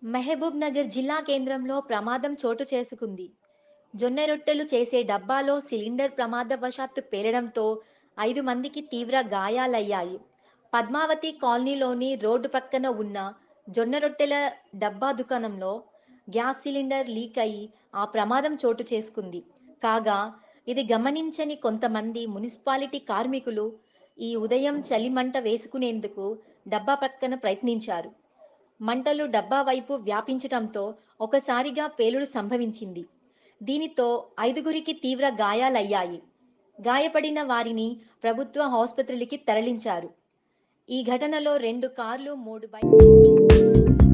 మహబూబ్ నగర్ జిల్లా కేంద్రంలో ప్రమాదం చోటు చేసుకుంది జొన్న రొట్టెలు చేసే డబ్బాలో సిలిండర్ ప్రమాదవశాత్తు పేలడంతో ఐదు మందికి తీవ్ర గాయాలయ్యాయి పద్మావతి కాలనీలోని రోడ్డు ప్రక్కన ఉన్న జొన్న రొట్టెల డబ్బా దుకాణంలో గ్యాస్ సిలిండర్ లీక్ అయి ఆ ప్రమాదం చోటు చేసుకుంది కాగా ఇది గమనించని కొంతమంది మున్సిపాలిటీ కార్మికులు ఈ ఉదయం చలిమంట వేసుకునేందుకు డబ్బా ప్రక్కన ప్రయత్నించారు మంటలు డబ్బా వైపు వ్యాపించటంతో ఒకసారిగా పేలుడు సంభవించింది దీనితో ఐదుగురికి తీవ్ర గాయాలయ్యాయి గాయపడిన వారిని ప్రభుత్వ ఆసుపత్రికి తరలించారు ఈ ఘటనలో రెండు కార్లు మూడు బైక్